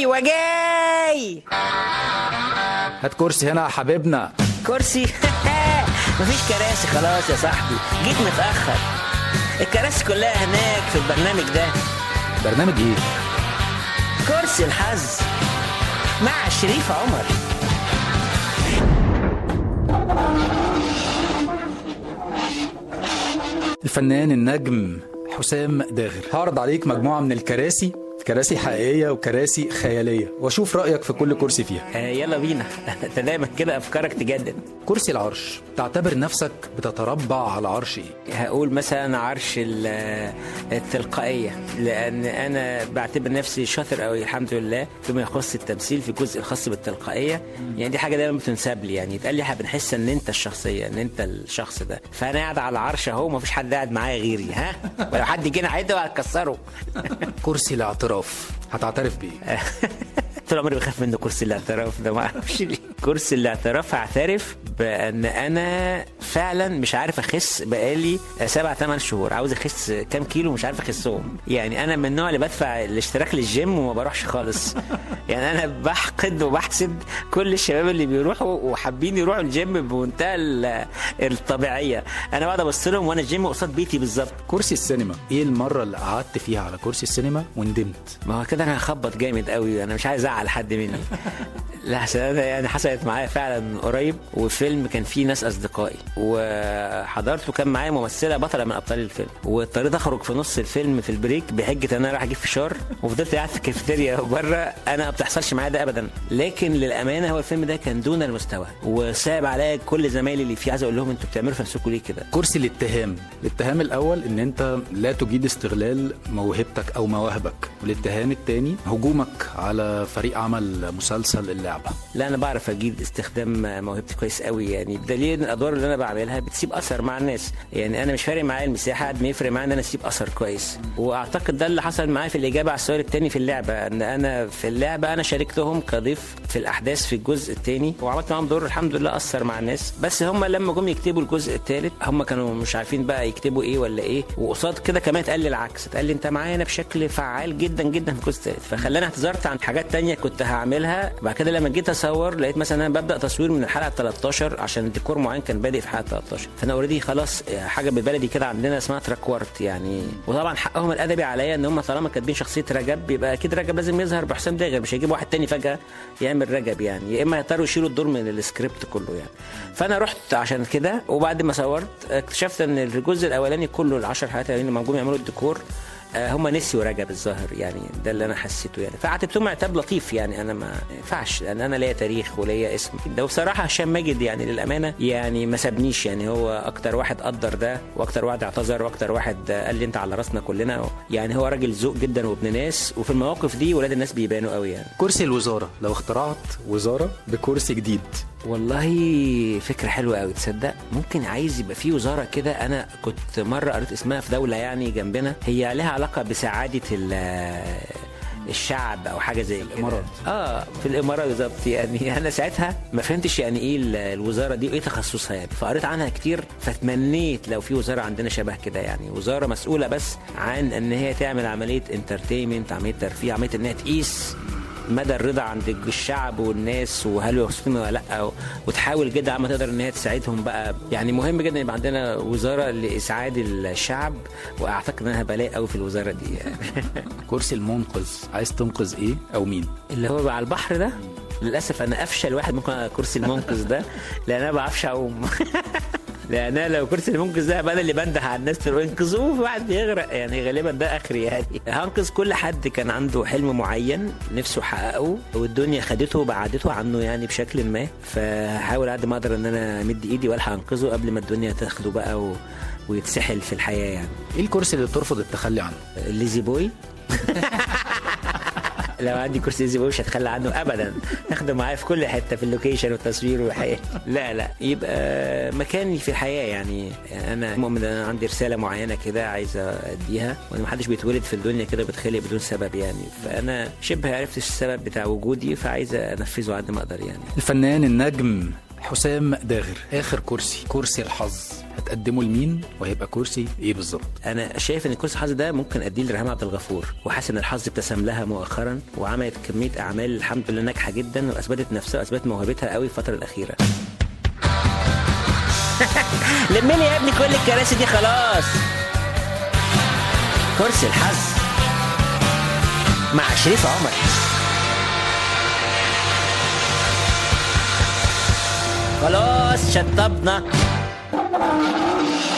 ايوه جاي هات كرسي هنا يا حبيبنا كرسي مفيش كراسي خلاص يا صاحبي جيت متاخر الكراسي كلها هناك في البرنامج ده برنامج ايه كرسي الحظ مع شريف عمر الفنان النجم حسام داغر هعرض عليك مجموعة من الكراسي كراسي حقيقية وكراسي خيالية واشوف رأيك في كل كرسي فيها آه يلا بينا انت دايما كده افكارك تجدد كرسي العرش تعتبر نفسك بتتربع على عرش ايه هقول مثلا عرش ال- التلقائية لأن أنا بعتبر نفسي شاطر قوي الحمد لله فيما يخص التمثيل في الجزء الخاص بالتلقائية يعني دي حاجة دايما بتنسب لي يعني يتقال لي احنا بنحس إن أنت الشخصية إن أنت الشخص ده فأنا قاعد على العرش أهو مفيش حد قاعد معايا غيري ها ولو حد جينا عيده هتكسره كرسي الاعتراف هتعترف بيه طول عمري بخاف منه كرسي الاعتراف ده ما اعرفش ليه كرسي الاعتراف هعترف بان انا فعلا مش عارف اخس بقالي سبع ثمان شهور عاوز اخس كام كيلو مش عارف اخسهم يعني انا من النوع اللي بدفع الاشتراك للجيم وما بروحش خالص يعني انا بحقد وبحسد كل الشباب اللي بيروحوا وحابين يروحوا الجيم بمنتهى ال- الطبيعيه انا بقعد ابص لهم وانا الجيم قصاد بيتي بالظبط كرسي السينما ايه المرة اللي قعدت فيها على كرسي السينما وندمت ما هو كده انا هخبط جامد قوي انا مش عايز ازعل حد مني لا عشان انا يعني حصلت معايا فعلا قريب وفيلم كان فيه ناس اصدقائي وحضرت وكان معايا ممثله بطله من ابطال الفيلم واضطريت اخرج في نص الفيلم في البريك بحجه ان انا رايح اجيب فشار وفضلت قاعد في الكافيتيريا بره انا ما بتحصلش معايا ده ابدا لكن للامانه هو الفيلم ده كان دون المستوى وصعب عليا كل زمايلي اللي فيه عايز اقول لهم انتوا بتعملوا في نفسكم ليه كده كرسي الاتهام الاتهام الاول ان انت لا تجيد استغلال موهبتك او مواهبك والاتهام الثاني هجومك على فريق عمل مسلسل اللعبة لا انا بعرف اجيد استخدام موهبتي كويس قوي يعني بدليل ان الادوار اللي انا بعملها بتسيب اثر مع الناس يعني انا مش فارق معايا المساحه قد ما يفرق معايا ان انا اسيب اثر كويس واعتقد ده اللي حصل معايا في الاجابه على السؤال الثاني في اللعبه ان انا في اللعبه انا شاركتهم كضيف في الاحداث في الجزء الثاني وعملت معاهم دور الحمد لله اثر مع الناس بس هم لما جم يكتبوا الجزء الثالث هم كانوا مش عارفين بقى يكتبوا ايه ولا ايه وقصاد كده كمان اتقال لي العكس اتقال لي انت معانا بشكل فعال جدا جدا في الجزء الثالث فخلاني اعتذرت عن حاجات تانية كنت هعملها بعد كده لما جيت اصور لقيت مثلا انا ببدا تصوير من الحلقه 13 عشان ديكور معين كان بادئ في حلقه 13 فانا اوريدي خلاص حاجه بالبلدي كده عندنا اسمها تراكورت يعني وطبعا حقهم الادبي عليا ان هم طالما كاتبين شخصيه رجب يبقى اكيد رجب لازم يظهر بحسام داغر مش هيجيب واحد تاني فجاه يعمل رجب يعني يا اما يضطروا يشيلوا الدور من السكريبت كله يعني فانا رحت عشان كده وبعد ما صورت اكتشفت ان الجزء الاولاني كله العشر حلقات الاولانيين لما جم يعملوا الديكور آه، هم نسيوا رجب الظاهر يعني ده اللي انا حسيته يعني فعاتبتهم عتاب لطيف يعني انا ما ينفعش لان انا ليا تاريخ وليا اسم ده وبصراحه هشام ماجد يعني للامانه يعني ما سابنيش يعني هو اكتر واحد قدر ده واكتر واحد اعتذر واكتر واحد آه، قال لي انت على راسنا كلنا يعني هو راجل ذوق جدا وابن ناس وفي المواقف دي ولاد الناس بيبانوا قوي يعني كرسي الوزارة لو اخترعت وزارة بكرسي جديد والله فكرة حلوة قوي تصدق ممكن عايز يبقى في وزارة كده أنا كنت مرة قريت اسمها في دولة يعني جنبنا هي لها علاقة بسعادة ال- الشعب او حاجه زي كده الإمارات. اه في الامارات بالظبط يعني انا ساعتها ما فهمتش يعني ايه ال- الوزاره دي وايه تخصصها يعني فقريت عنها كتير فتمنيت لو في وزاره عندنا شبه كده يعني وزاره مسؤوله بس عن ان هي تعمل عمليه انترتينمنت عمليه ترفيه عمليه ان هي تقيس مدى الرضا عند الشعب والناس وهل يحسنون ولا لا وتحاول جدا عما تقدر ان هي تساعدهم بقى يعني مهم جدا يبقى عندنا وزاره لاسعاد الشعب واعتقد ان انا هبقى قوي في الوزاره دي يعني. كرسي المنقذ عايز تنقذ ايه او مين اللي هو على البحر ده للاسف انا افشل واحد ممكن على كرسي المنقذ ده لان انا ما بعرفش اعوم لان انا لو كرسي المنقذ ده هبقى انا اللي بنده على الناس تقول انقذوه في واحد بيغرق يعني غالبا ده اخري يعني هنقذ كل حد كان عنده حلم معين نفسه يحققه والدنيا خدته وبعدته عنه يعني بشكل ما فهحاول قد ما اقدر ان انا امد ايدي والحق انقذه قبل ما الدنيا تاخده بقى و... ويتسحل في الحياه يعني ايه الكرسي اللي ترفض التخلي عنه الليزي بوي لو عندي كرسي ليزي بوي مش هتخلى عنه ابدا اخده معايا في كل حته في اللوكيشن والتصوير والحياه لا لا يبقى مكاني في الحياه يعني انا مؤمن ان انا عندي رساله معينه كده عايز اديها وان محدش بيتولد في الدنيا كده بيتخلق بدون سبب يعني فانا شبه عرفت السبب بتاع وجودي فعايز انفذه قد ما اقدر يعني الفنان النجم حسام داغر اخر كرسي كرسي الحظ هتقدمه لمين وهيبقى كرسي ايه بالظبط انا شايف ان كرسي الحظ ده ممكن اديه لريهام عبد الغفور وحاسس ان الحظ ابتسم لها مؤخرا وعملت كميه اعمال الحمد لله ناجحه جدا واثبتت نفسها واثبتت موهبتها قوي الفتره الاخيره لم لي يا ابني كل الكراسي دي خلاص كرسي الحظ مع شريف عمر خلاص شطبنا